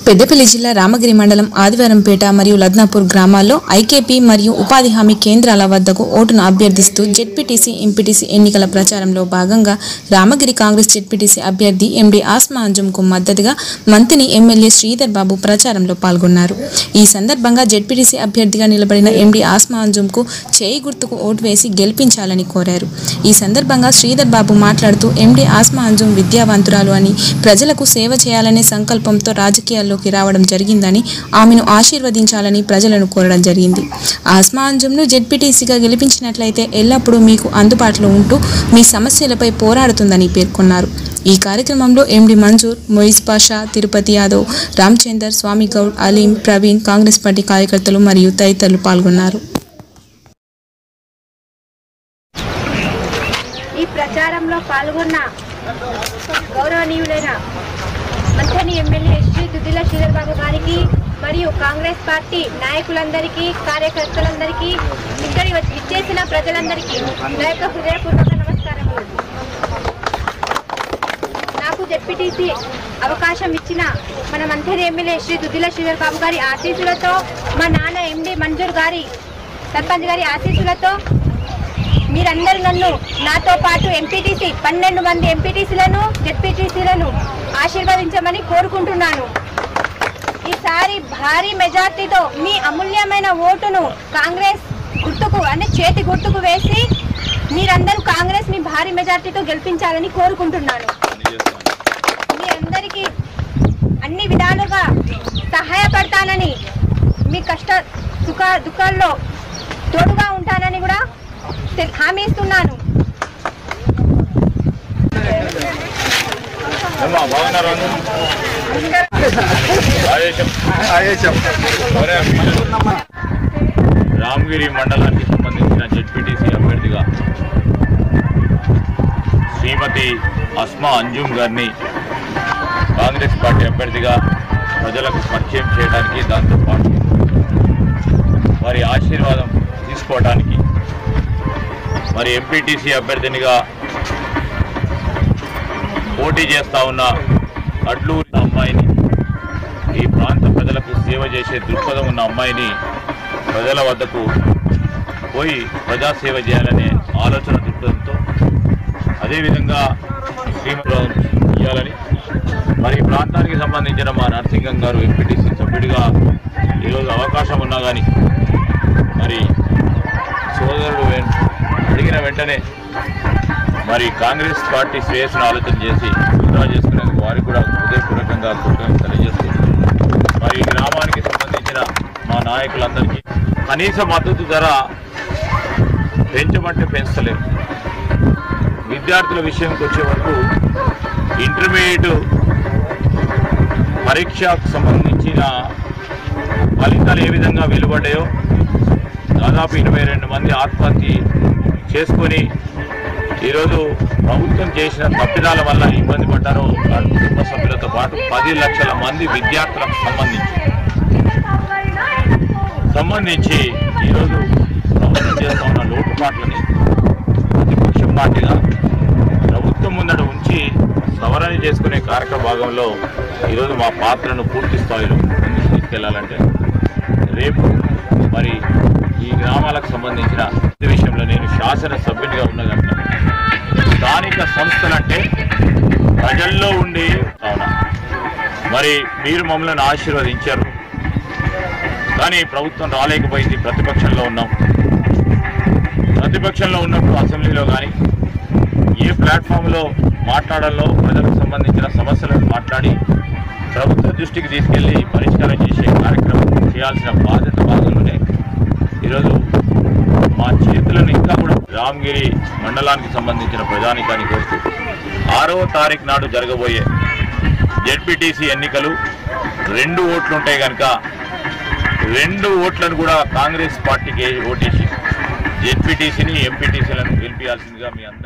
పెద్దపల్లి జిల్లా రామగిరి మండలం ఆదివారంపేట మరియు లద్నాపూర్ గ్రామాల్లో ఐకేపీ మరియు ఉపాధి హామీ కేంద్రాల వద్దకు ఓటును అభ్యర్థిస్తూ జెడ్పీటీసీ ఎంపీటీసీ ఎన్నికల ప్రచారంలో భాగంగా రామగిరి కాంగ్రెస్ జెడ్పీటీసీ అభ్యర్థి ఎండి ఆస్మా అంజుంకు మద్దతుగా మంత్రిని ఎమ్మెల్యే శ్రీధర్ బాబు ప్రచారంలో పాల్గొన్నారు ఈ సందర్భంగా జెడ్పీటీసీ అభ్యర్థిగా నిలబడిన ఎండి ఆస్మా అంజుంకు చేయి గుర్తుకు ఓటు వేసి గెలిపించాలని కోరారు ఈ సందర్భంగా శ్రీధర్ బాబు మాట్లాడుతూ ఎండి ఆస్మా అంజుం విద్యావంతురాలు అని ప్రజలకు సేవ చేయాలనే సంకల్పంతో రాజకీయాల్లోకి రావడం జరిగిందని ఆమెను ఆశీర్వదించాలని ప్రజలను కోరడం జరిగింది ఆస్మా అంజుంను జెడ్పీటీసీగా గెలిపించినట్లయితే ఎల్లప్పుడూ మీకు అందుబాటులో ఉంటూ మీ సమస్యలపై పోరాడుతుందని పేర్కొన్నారు ఈ కార్యక్రమంలో ఎండి మంజూర్ మొయిజ్ పాషా తిరుపతి యాదవ్ రామచందర్ స్వామి గౌడ్ అలీం ప్రవీణ్ కాంగ్రెస్ పార్టీ కార్యకర్తలు మరియు తదితరులు పాల్గొన్నారు ఈ ప్రచారంలో పాల్గొన్న గౌరవనీయులైన మంథని ఎమ్మెల్యే శ్రీ దుద్దిల శ్రీధర్ బాబు గారికి మరియు కాంగ్రెస్ పార్టీ నాయకులందరికీ కార్యకర్తలందరికీ ఇక్కడి వచ్చి ఇచ్చేసిన ప్రజలందరికీ నా యొక్క హృదయపూర్వక నమస్కారములు నాకు జెడ్పీటీసీ అవకాశం ఇచ్చిన మన మంథని ఎమ్మెల్యే శ్రీ దుద్దిల శ్రీధర్ బాబు గారి ఆశీస్సులతో మా నాన్న ఎండి మంజూర్ గారి సర్పంచ్ గారి ఆశీస్సులతో మీరందరూ నన్ను నాతో పాటు ఎంపీటీసీ పన్నెండు మంది ఎంపీటీసీలను జెడ్పీటీసీలను ఆశీర్వదించమని కోరుకుంటున్నాను ఈసారి భారీ మెజార్టీతో మీ అమూల్యమైన ఓటును కాంగ్రెస్ గుర్తుకు అంటే చేతి గుర్తుకు వేసి మీరందరూ కాంగ్రెస్ ని భారీ మెజార్టీతో గెలిపించాలని కోరుకుంటున్నాను మీరందరికీ అన్ని విధాలుగా సహాయపడతానని మీ కష్ట సుఖ దుఃఖాల్లో తోడుగా ఉంటానని కూడా తె- హామీ ఇస్తున్నాను ఏమ్మా, బాగున్నారా అందరూ? రాజేశం. ఎవరే? రామగిరి మండలానికి సంబంధించిన జెడ్పీటీసీ అభ్యర్థిగా శ్రీమతి అస్మా అంజుమ్ గారిని కాంగ్రెస్ పార్టీ అభ్యర్థిగా ప్రజలకు పరిచయం చేయడానికి దాంతోపాటు వారి ఆశీర్వాదం తీసుకోవడానికి మరి ఎంపీటీసీ అభ్యర్థినిగా పోటీ చేస్తా ఉన్న అడ్లూరి అమ్మాయిని ఈ ప్రాంత ప్రజలకు సేవ చేసే దృక్పథం ఉన్న అమ్మాయిని ప్రజల వద్దకు పోయి ప్రజాసేవ చేయాలనే ఆలోచన దృక్పథంతో అదేవిధంగా శ్రీమతిరావు ఇవ్వాలని మరి ఈ ప్రాంతానికి సంబంధించిన మా నరసింగం గారు ఎంపీటీసీ సభ్యుడిగా ఈరోజు అవకాశం ఉన్నా కానీ మరి సోదరుడు వెన్- అడిగిన వెంటనే మరి కాంగ్రెస్ పార్టీ శ్రేయస్సును ఆలోచన చేసి విత్డ్రా చేసుకునేందుకు వారికి కూడా హృదయపూర్వకంగా కృతజ్ఞతలు తెలియజేస్తూ మరి ఈ గ్రామానికి సంబంధించిన మా నాయకులందరికీ కనీస మద్దతు ధర పెంచమంటే పెంచలేము విద్యార్థుల విషయంకి వచ్చే వరకు ఇంటర్మీడియట్ పరీక్షకు సంబంధించిన ఫలితాలు ఏ విధంగా వెలువడ్డాయో దాదాపు ఇరవై రెండు మంది ఆత్మహత్య చేసుకొని ఈరోజు ప్రభుత్వం చేసిన తప్పిదాల వల్ల ఇబ్బంది పడ్డారో వారి కుటుంబ సభ్యులతో పాటు పది లక్షల మంది విద్యార్థులకు సంబంధించి సంబంధించి ఈరోజు ప్రభుత్వం చేస్తా ఉన్న లోటుపాట్లని ప్రతిపక్ష పార్టీగా ప్రభుత్వం ముందట ఉంచి సవరణ చేసుకునే కార్యక్రమ భాగంలో ఈరోజు మా పాత్రను పూర్తి స్థాయిలో ముందుకు తీసుకెళ్లాలంటే రేపు మరి ఈ గ్రామాలకు సంబంధించిన ఈ విషయంలో నేను శాసన సభ్యునిగా ఉన్న కనుక స్థానిక సంస్థలంటే ప్రజల్లో ఉండి కావున మరి మీరు మమ్మల్ని ఆశీర్వదించారు కానీ ప్రభుత్వం రాలేకపోయింది ప్రతిపక్షంలో ఉన్నాం ప్రతిపక్షంలో ఉన్నప్పుడు అసెంబ్లీలో కానీ ఏ ప్లాట్ఫామ్లో మాట్లాడాలో ప్రజలకు సంబంధించిన సమస్యలను మాట్లాడి ప్రభుత్వ దృష్టికి తీసుకెళ్లి పరిష్కారం చేసే కార్యక్రమం చేయాల్సిన బాధ్యత భాగంలోనే ఈరోజు మా చేతులను ఇంకా కూడా రామగిరి మండలానికి సంబంధించిన ప్రజానికానికి వస్తూ ఆరవ తారీఖు నాడు జరగబోయే జెడ్పీటీసీ ఎన్నికలు రెండు ఓట్లు ఉంటాయి కనుక రెండు ఓట్లను కూడా కాంగ్రెస్ పార్టీకి ఓటేసి జెడ్పీటీసీని ఎంపీటీసీలను గెలిపించాల్సిందిగా మీ అందరూ